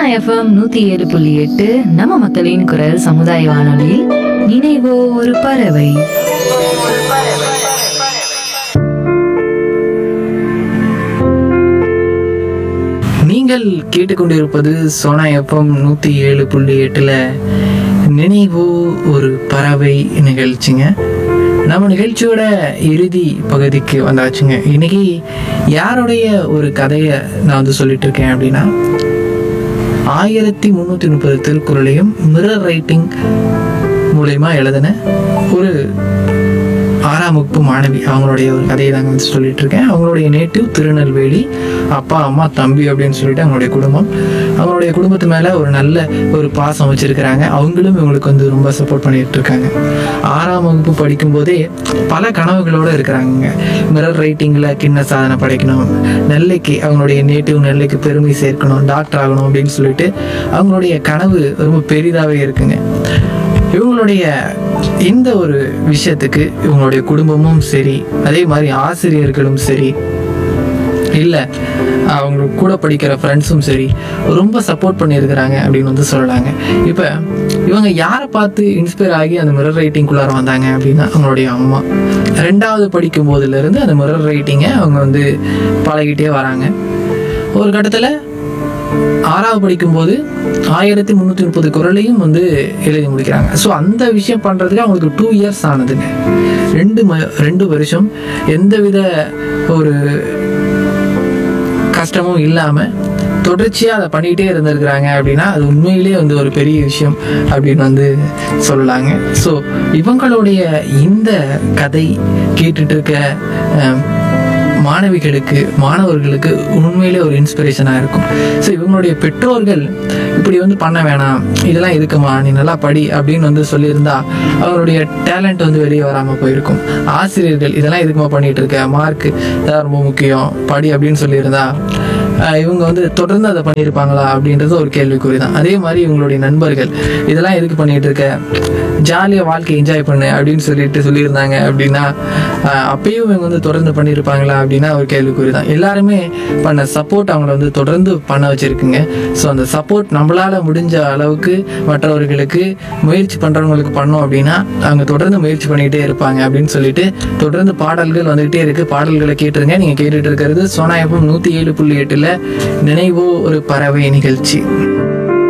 FM நூத்தி ஏழு புள்ளி எட்டு நம்ம மக்களின் குரல் சமுதாய வானொலியில் நினைவோ ஒரு பறவை நீங்கள் கேட்டுக்கொண்டிருப்பது சோனா எஃப்எம் நூற்றி ஏழு புள்ளி எட்டில் நினைவோ ஒரு பறவை நிகழ்ச்சிங்க நம்ம நிகழ்ச்சியோட இறுதி பகுதிக்கு வந்தாச்சுங்க இன்னைக்கு யாருடைய ஒரு கதையை நான் வந்து சொல்லிட்டு இருக்கேன் அப்படின்னா ஆயிரத்தி முந்நூற்றி முப்பது திருக்குறளையும் மிரர் ரைட்டிங் மூலயமா எழுதின ஒரு ஆறாம் வகுப்பு மாணவி அவங்களுடைய ஒரு கதையை நாங்கள் வந்து சொல்லிட்டு இருக்கேன் அவங்களுடைய நேட்டிவ் திருநெல்வேலி அப்பா அம்மா தம்பி அப்படின்னு சொல்லிட்டு அவங்களுடைய குடும்பம் அவங்களுடைய குடும்பத்து மேலே ஒரு நல்ல ஒரு பாசம் வச்சிருக்கிறாங்க அவங்களும் இவங்களுக்கு வந்து ரொம்ப சப்போர்ட் பண்ணிட்டு இருக்காங்க ஆறாம் வகுப்பு படிக்கும்போதே பல கனவுகளோடு இருக்கிறாங்க மிரர் ரைட்டிங்கில் கிண்ண சாதனை படைக்கணும் நெல்லைக்கு அவங்களுடைய நேட்டிவ் நெல்லைக்கு பெருமை சேர்க்கணும் டாக்டர் ஆகணும் அப்படின்னு சொல்லிட்டு அவங்களுடைய கனவு ரொம்ப பெரிதாகவே இருக்குங்க இவங்களுடைய இந்த ஒரு விஷயத்துக்கு இவங்களுடைய குடும்பமும் சரி அதே மாதிரி ஆசிரியர்களும் சரி இல்லை அவங்க கூட படிக்கிற ஃப்ரெண்ட்ஸும் சரி ரொம்ப சப்போர்ட் பண்ணியிருக்கிறாங்க அப்படின்னு வந்து சொல்லலாங்க இப்போ இவங்க யாரை பார்த்து இன்ஸ்பயர் ஆகி அந்த மிரர் ரைட்டிங்குள்ளார வந்தாங்க அப்படின்னா அவங்களுடைய அம்மா ரெண்டாவது படிக்கும் போதுலேருந்து அந்த மிரர் ரைட்டிங்கை அவங்க வந்து பழகிட்டே வராங்க ஒரு கட்டத்தில் ஆறாவது படிக்கும்போது ஆயிரத்தி முந்நூற்றி முப்பது குரலையும் வந்து எழுதி முடிக்கிறாங்க ஸோ அந்த விஷயம் பண்ணுறதுக்கு அவங்களுக்கு டூ இயர்ஸ் ஆனதுங்க ரெண்டு ம ரெண்டு வருஷம் எந்தவித ஒரு கஷ்டமும் இல்லாமல் தொடர்ச்சியாக அதை பண்ணிகிட்டே இருந்திருக்கிறாங்க அப்படின்னா அது உண்மையிலேயே வந்து ஒரு பெரிய விஷயம் அப்படின்னு வந்து சொல்லலாங்க ஸோ இவங்களுடைய இந்த கதை கேட்டுட்டு இருக்க அஹ், மாணவிகளுக்கு மாணவர்களுக்கு உண்மையிலே ஒரு இன்ஸ்பிரேஷனாக இருக்கும் ஸோ இவங்களுடைய பெற்றோர்கள் இப்படி வந்து பண்ண வேணாம் இதெல்லாம் எதுக்குமா நீ நல்லா படி அப்படின்னு வந்து சொல்லியிருந்தா அவருடைய டேலண்ட் வந்து வெளியே வராமல் போயிருக்கும் ஆசிரியர்கள் இதெல்லாம் எதுக்குமா பண்ணிட்டு இருக்க மார்க் இதான் ரொம்ப முக்கியம் படி அப்படின்னு சொல்லியிருந்தா ஆஹ் இவங்க வந்து தொடர்ந்து அதை பண்ணியிருப்பாங்களா அப்படின்றது ஒரு கேள்விக்குறி தான் அதே மாதிரி இவங்களுடைய நண்பர்கள் இதெல்லாம் எதுக்கு பண்ணிட்டு இருக்க ஜாலியாக வாழ்க்கையை என்ஜாய் பண்ணு அப்படின்னு சொல்லிட்டு சொல்லியிருந்தாங்க அப்படின்னா ஆஹ் அப்பயும் இவங்க வந்து தொடர்ந்து பண்ணியிருப்பாங்களா அப்படின்னா ஒரு கேள்விக்குறி தான் எல்லாருமே பண்ண சப்போர்ட் அவங்கள வந்து தொடர்ந்து பண்ண வச்சிருக்குங்க ஸோ அந்த சப்போர்ட் நம்மளால முடிஞ்ச அளவுக்கு மற்றவர்களுக்கு முயற்சி பண்ணுறவங்களுக்கு பண்ணோம் அப்படின்னா அவங்க தொடர்ந்து முயற்சி பண்ணிக்கிட்டே இருப்பாங்க அப்படின்னு சொல்லிட்டு தொடர்ந்து பாடல்கள் வந்துகிட்டே இருக்கு பாடல்களை கேட்டுருங்க நீங்கள் கேட்டுட்டு இருக்கிறது சோனா எஃப்எம் நூற்றி ஏழு புள்ளி எட்டில் நினைவோ ஒரு பறவை நிகழ்ச்சி